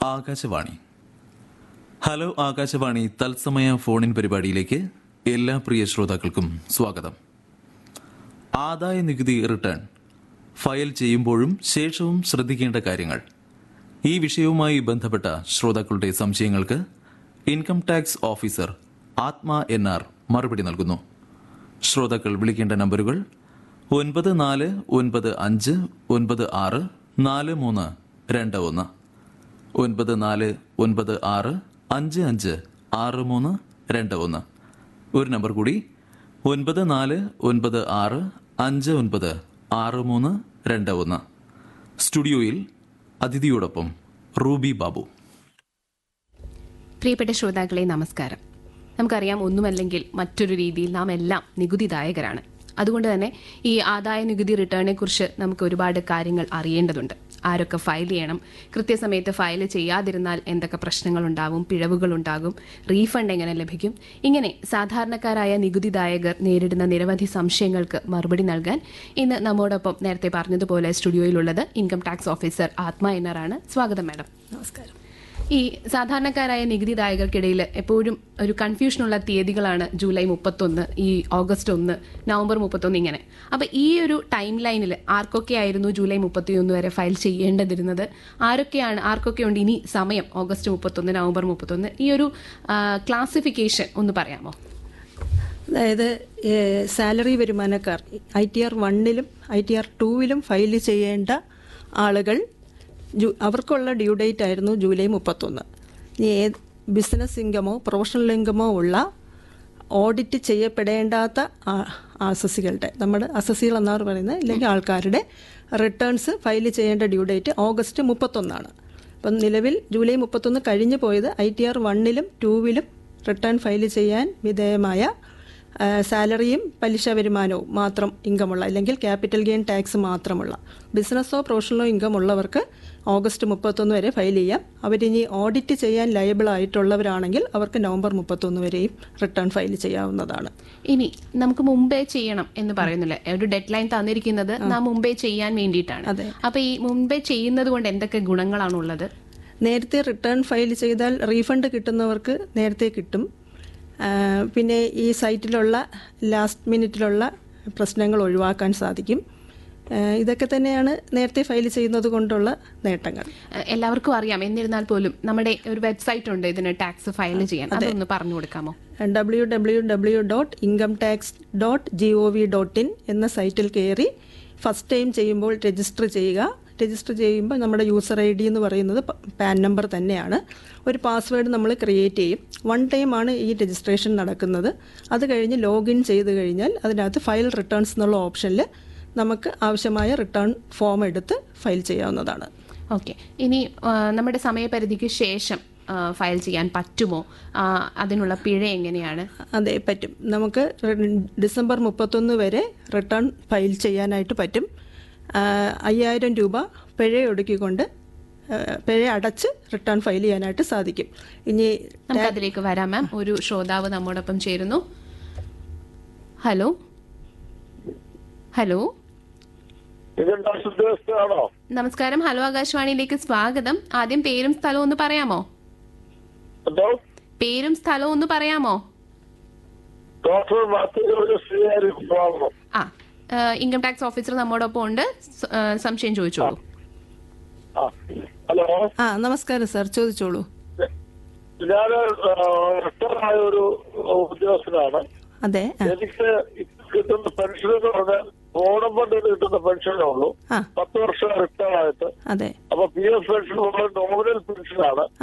Akashvani hello Akashvani തത്സമയ ഫോണിൻ പരിപാടിയിലേക്ക് എല്ലാ പ്രിയ ശ്രോതാക്കൾക്കും സ്വാഗതം ആദായ നികുതി റിട്ടേൺ ഫയൽ ചെയ്യുമ്പോഴും ശേഷവും ശ്രദ്ധിക്കേണ്ട കാര്യങ്ങൾ ഈ വിഷയവുമായി ബന്ധപ്പെട്ട ശ്രോതാക്കളുടെ സംശയങ്ങൾക്ക് income tax officer Athma N R മറുപടി നൽകുന്നു ശ്രോതാക്കൾ വിളിക്കേണ്ട നമ്പറുകൾ ഒൻപത് നാല് ഒൻപത് അഞ്ച് ഒൻപത് ആറ് നാല് മൂന്ന് രണ്ട് ഒന്ന് ഒൻപത് നാല് ഒൻപത് ആറ് അഞ്ച് അഞ്ച് ആറ് മൂന്ന് രണ്ട് ഒന്ന് ഒരു നമ്പർ കൂടി ഒൻപത് നാല് ഒൻപത് ആറ് അഞ്ച് ഒൻപത് ആറ് മൂന്ന് രണ്ട് ഒന്ന് സ്റ്റുഡിയോയിൽ അതിഥിയോടൊപ്പം റൂബി ബാബു പ്രിയപ്പെട്ട ശ്രോതാക്കളെ നമസ്കാരം നമുക്കറിയാം ഒന്നുമല്ലെങ്കിൽ മറ്റൊരു രീതിയിൽ നാം എല്ലാം നികുതിദായകരാണ് അതുകൊണ്ട് തന്നെ ഈ ആദായ നികുതി റിട്ടേണിനെ കുറിച്ച് നമുക്ക് ഒരുപാട് കാര്യങ്ങൾ അറിയേണ്ടതുണ്ട് ആരൊക്കെ ഫയൽ ചെയ്യണം കൃത്യസമയത്ത് ഫയൽ ചെയ്യാതിരുന്നാൽ എന്തൊക്കെ പ്രശ്നങ്ങൾ ഉണ്ടാവും പിഴവുകൾ ഉണ്ടാകും റീഫണ്ട് എങ്ങനെ ലഭിക്കും ഇങ്ങനെ സാധാരണക്കാരായ നികുതിദായകർ നേരിടുന്ന നിരവധി സംശയങ്ങൾക്ക് മറുപടി നൽകാൻ ഇന്ന് നമ്മോടൊപ്പം നേരത്തെ പറഞ്ഞതുപോലെ സ്റ്റുഡിയോയിലുള്ളത് ഇൻകം ടാക്സ് ഓഫീസർ ആത്മ എന്നറാണ് സ്വാഗതം മാഡം നമസ്കാരം ഈ സാധാരണക്കാരായ നികുതിദായകർക്കിടയിൽ എപ്പോഴും ഒരു കൺഫ്യൂഷനുള്ള തീയതികളാണ് ജൂലൈ മുപ്പത്തൊന്ന് ഈ ഓഗസ്റ്റ് ഒന്ന് നവംബർ മുപ്പത്തൊന്ന് ഇങ്ങനെ അപ്പൊ ഈ ഒരു ടൈം ലൈനിൽ ആർക്കൊക്കെ ആയിരുന്നു ജൂലൈ മുപ്പത്തിയൊന്ന് വരെ ഫയൽ ചെയ്യേണ്ടതിരുന്നത് ആരൊക്കെയാണ് ആർക്കൊക്കെ ഉണ്ട് ഇനി സമയം ഓഗസ്റ്റ് മുപ്പത്തൊന്ന് നവംബർ മുപ്പത്തൊന്ന് ഈ ഒരു ക്ലാസിഫിക്കേഷൻ ഒന്ന് പറയാമോ അതായത് ഏഹ്, സാലറി വരുമാനക്കാർ ഐ ടി ആർ വണ്ണിലും ഐ ടി ആർ ടൂവിലും ഫയൽ ചെയ്യേണ്ട ആളുകൾ ജു- അവർക്കുള്ള ഡ്യൂ ഡേറ്റ് ആയിരുന്നു ജൂലൈ മുപ്പത്തൊന്ന് ഇനി ഏത് ബിസിനസ് ഇൻകമോ പ്രൊഫഷണൽ ഇൻകമോ ഉള്ള ഓഡിറ്റ് ചെയ്യപ്പെടേണ്ടാത്ത അസസികളുടെ നമ്മുടെ അസസികൾ എന്നാണ് പറയുന്നത് ഇല്ലെങ്കിൽ ആൾക്കാരുടെ റിട്ടേൺസ് ഫയൽ ചെയ്യേണ്ട ഡ്യൂ ഡേറ്റ് ഓഗസ്റ്റ് മുപ്പത്തൊന്നാണ് അപ്പം നിലവിൽ ജൂലൈ മുപ്പത്തൊന്ന് കഴിഞ്ഞു പോയത് ഐ ടി ആർ വണ്ണിലും ടൂവിലും റിട്ടേൺ ഫയൽ ചെയ്യാൻ വിധേയമായ ആ, സാലറിയും പലിശ വരുമാനവും മാത്രം ഇൻകമുള്ള അല്ലെങ്കിൽ ക്യാപിറ്റൽ ഗെയിൻ ടാക്സ് മാത്രമുള്ള ബിസിനസ്സോ പ്രൊഫഷണലോ ഇൻകം ഉള്ളവർക്ക് ഓഗസ്റ്റ് മുപ്പത്തൊന്ന് വരെ ഫയൽ ചെയ്യാം അവരിനി ഓഡിറ്റ് ചെയ്യാൻ ലയബിൾ ആയിട്ടുള്ളവരാണെങ്കിൽ അവർക്ക് നവംബർ മുപ്പത്തൊന്ന് വരെയും റിട്ടേൺ ഫയൽ ചെയ്യാവുന്നതാണ് ഇനി നമുക്ക് മുമ്പേ ചെയ്യണം എന്ന് പറയുന്നില്ല ഒരു ഡെഡ് ലൈൻ തന്നിരിക്കുന്നത് നാം മുമ്പേ ചെയ്യാൻ വേണ്ടിയിട്ടാണ് അതെ. അപ്പൊ ഈ മുമ്പേ ചെയ്യുന്നത് കൊണ്ട് എന്തൊക്കെ ഗുണങ്ങളാണുള്ളത് നേരത്തെ റിട്ടേൺ ഫയൽ ചെയ്താൽ റീഫണ്ട് കിട്ടുന്നവർക്ക് നേരത്തെ കിട്ടും ആ, പിന്നെ ഈ സൈറ്റിലുള്ള ലാസ്റ്റ് മിനിറ്റിലുള്ള പ്രശ്നങ്ങൾ ഒഴിവാക്കാൻ സാധിക്കും ആ, ഇതൊക്കെ തന്നെയാണ് നേരത്തെ ഫയൽ ചെയ്യുന്നത് കൊണ്ടുള്ള നേട്ടങ്ങൾ ഏഹ് എല്ലാവർക്കും അറിയാം എന്നിരുന്നാൽ പോലും നമ്മുടെ ഒരു വെബ്സൈറ്റ് ഉണ്ട് ഇതിന് ടാക്സ് ഫയൽ ചെയ്യാൻ അതൊന്ന് പറഞ്ഞു കൊടുക്കാമോ W W W dot income tax dot G O V dot in എന്ന സൈറ്റിൽ കയറി ഫസ്റ്റ് ടൈം ചെയ്യുമ്പോൾ രജിസ്റ്റർ ചെയ്യുക രജിസ്റ്റർ ചെയ്യുമ്പോൾ നമ്മുടെ യൂസർ ഐ ഡി എന്ന് പറയുന്നത് പ- പാൻ നമ്പർ തന്നെയാണ് ഒരു പാസ്വേഡ് നമ്മൾ ക്രിയേറ്റ് ചെയ്യും വൺ ടൈമാണ് ഈ രജിസ്ട്രേഷൻ നടക്കുന്നത് അത് കഴിഞ്ഞ് ലോഗിൻ ചെയ്ത് കഴിഞ്ഞാൽ അതിനകത്ത് ഫയൽ റിട്ടേൺസ് എന്നുള്ള ഓപ്ഷനിൽ നമുക്ക് ആവശ്യമായ റിട്ടേൺ ഫോം എടുത്ത് ഫയൽ ചെയ്യാവുന്നതാണ് ഓക്കെ ഇനി ആ, നമ്മുടെ സമയപരിധിക്ക് ശേഷം ആ, ഫയൽ ചെയ്യാൻ പറ്റുമോ ആ, അതിനുള്ള പിഴ എങ്ങനെയാണ് അതെ പറ്റും നമുക്ക് റി- ഡിസംബർ മുപ്പത്തൊന്ന് വരെ റിട്ടേൺ ഫയൽ ചെയ്യാനായിട്ട് പറ്റും ആ, അയ്യായിരം രൂപ പിഴ ഒടുക്കിക്കൊണ്ട് ആ, പിഴ അടച്ച് റിട്ടേൺ ഫയൽ ചെയ്യാനായിട്ട് സാധിക്കും ഇനി നമുക്ക് അതിലേക്ക് വരാം മാം ഒരു ശ്രോതാവ് നമ്മോടൊപ്പം ചേരുന്നു ഹലോ ഹലോ ഇതെന്താ ഉദ്യോഗസ്ഥരാണോ നമസ്കാരം ഹലോ ആകാശവാണിയിലേക്ക് സ്വാഗതം ആദ്യം പേരും സ്ഥലവും ഒന്ന് പറയാമോ എന്തോ പേരും സ്ഥലവും ഒന്ന് പറയാമോ ഡോക്ടർ മാത്യു ശ്രീകാര്യം ആ ഏഹ്, ഇൻകം ടാക്സ് ഓഫീസർ നമ്മോടൊപ്പം ഉണ്ട് സ- ഏഹ്, സംശയം ചോദിച്ചോളൂ ആ ഹലോ ആ നമസ്കാരം സാർ ചോദിച്ചോളൂ ഞാൻ റിട്ടയർ ആയ ഒരു ഉദ്യോഗസ്ഥനാണ് അതെ ആ, എനിക്ക് ഇപ്പൊ കിട്ടുന്ന പെൻഷൻ എന്ന് പറഞ്ഞാൽ ഓണം ഫണ്ടിൽ കിട്ടുന്ന പെൻഷനേ ഉള്ളൂ ആ പത്ത് വർഷം റിട്ടയർ ആയിട്ട് അതെ അപ്പൊ പി എഫ് പെൻഷൻ നോമിനൽ പെൻഷനാണ്